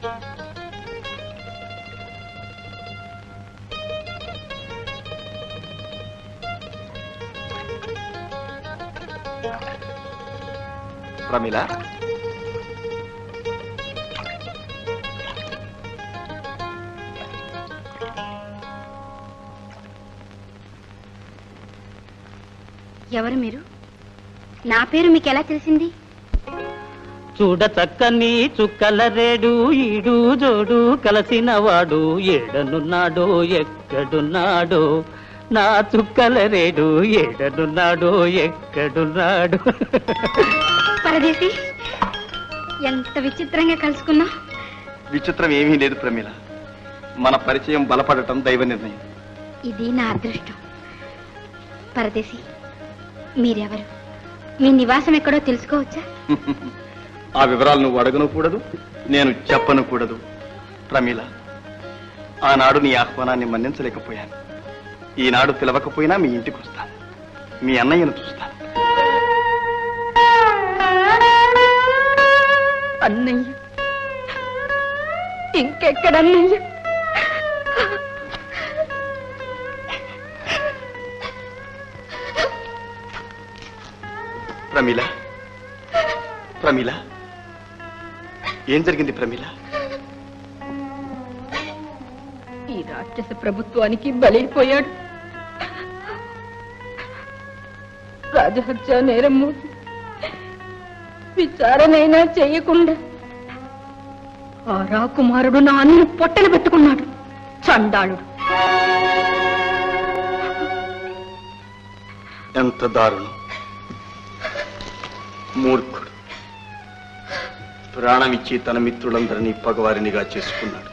ప్రమిళ ఎవరు మీరు నా పేరు మీకు ఎలా తెలిసింది చూడ చక్కని చుక్కల రేడు ఈడు జోడు కలసిన వాడు ఏడనున్నాడో ఎక్కడున్నాడో నా చుక్కల రేడు ఏడనున్నాడో ఎక్కడున్నాడు పరదేశి ఎంత విచిత్రంగా కలుసుకున్నా విచిత్రం ఏమీ లేదు ప్రమిళ మన పరిచయం బలపడటం దైవ నిర్ణయం ఇది నా అదృష్టం పరదేశి మీరెవరు మీ నివాసం ఎక్కడో తెలుసుకోవచ్చా ఆ వివరాలు నువ్వు అడగను కూడదు నేను చెప్పను కూడదు ప్రమీల ఆనాడు నీ ఆహ్వానాన్ని మన్నించలేకపోయాను ఈనాడు పిలవకపోయినా మీ ఇంటికి వస్తాను మీ అన్నయ్యను చూస్తాను అన్నయ్య ఇంకెక్కడన్నయ్య ప్రమీల ప్రమీల ఏం జరిగింది ప్రమీల ఈ రాక్షస ప్రభుత్వానికి బలైపోయాడు రాజహత్య నేరం మోపి విచారణైనా చేయకుండా ఆ రాకుమారుడు నా అన్ను పొట్టలు పెట్టుకున్నాడు చండాళుడు ఎంత దారుణం మూర్ఖుడు ప్రాణమిచ్చి తన మిత్రులందరినీ పగవారినిగా చేసుకున్నాడు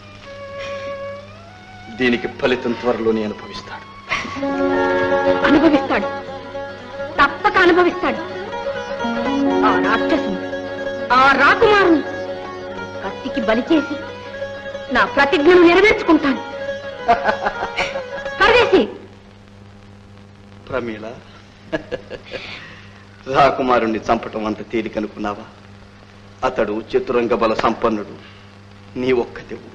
దీనికి ఫలితం త్వరలోనే అనుభవిస్తాడు అనుభవిస్తాడు తప్పక అనుభవిస్తాడు ఆ రాక్షసుని ఆ రాకుమారుని కత్తికి బలి చేసి నా ప్రతిజ్ఞను నెరవేర్చుకుంటాను పరదేశి ప్రమీల రాకుమారుణ్ణి చంపటం అంత తేలికనుకున్నావా అతడు చతురంగ బల సంపన్నుడు నీ ఒక్కతివు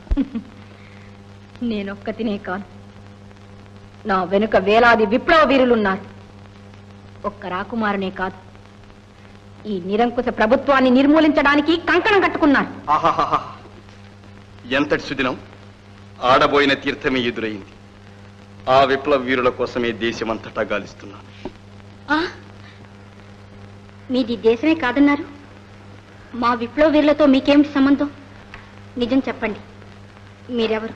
నేనొక్కతినే కాను నా వెనుక వేలాది విప్లవ వీరులున్నారు ఒక్క రాకుమారునే కాదు ఈ నిరంకుశ ప్రభుత్వాన్ని నిర్మూలించడానికి కంకణం కట్టుకున్నారు ఆహాహాహా. ఎంతటి సుదినం ఆడబోయిన తీర్థమే ఎదురైంది ఆ విప్లవ వీరుల కోసమే దేశమంతటా గాలిస్తున్నాను ఆ? మీది దేశమే కాదన్నారు మా విప్లవ వీరులతో మీకేమిటి సంబంధం నిజం చెప్పండి మీరెవరు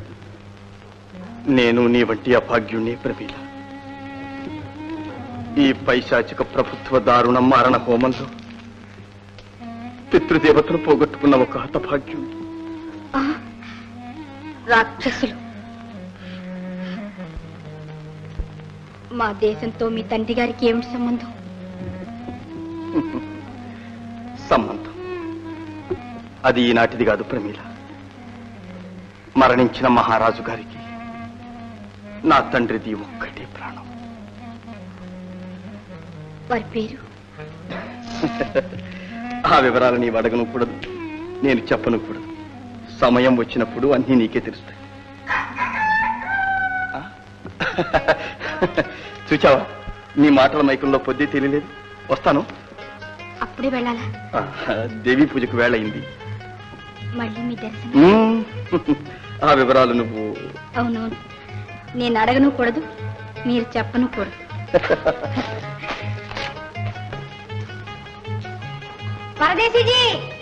నేను నీ వంటి అభాగ్యుణ్ణి ప్రమీల ఈ పైశాచిక ప్రభుత్వ దారుణ మారణ హోమంలో పితృదేవతను పోగొట్టుకున్న ఒక హతభాగ్యుణ్ణి ఆ? రాక్షసులు మా దేశంతో మీ తండ్రి గారికి ఏమిటి సంబంధం సంబంధం అది ఈనాటిది కాదు ప్రమీల మరణించిన మహారాజు గారికి నా తండ్రిది ఒక్కటే ప్రాణం వారి పేరు ఆ వివరాలు నీవు అడగను కూడదు నేను చెప్పను కూడదు సమయం వచ్చినప్పుడు అన్నీ నీకే తెలుస్తాయి ఆ? చూచావా నీ మాటల మైకంలో పొద్దు తెలియలేదు వస్తాను అప్పుడే వెళ్ళాలా ఆ, దేవి పూజకు వేళ అయింది మళ్ళీ మీ దర్శనం మ్మ్. ఆ వివరాలు నువ్వు అవునవును నేను అడగను కూడదు మీరు చెప్పను కూడదు పరదేశీజీ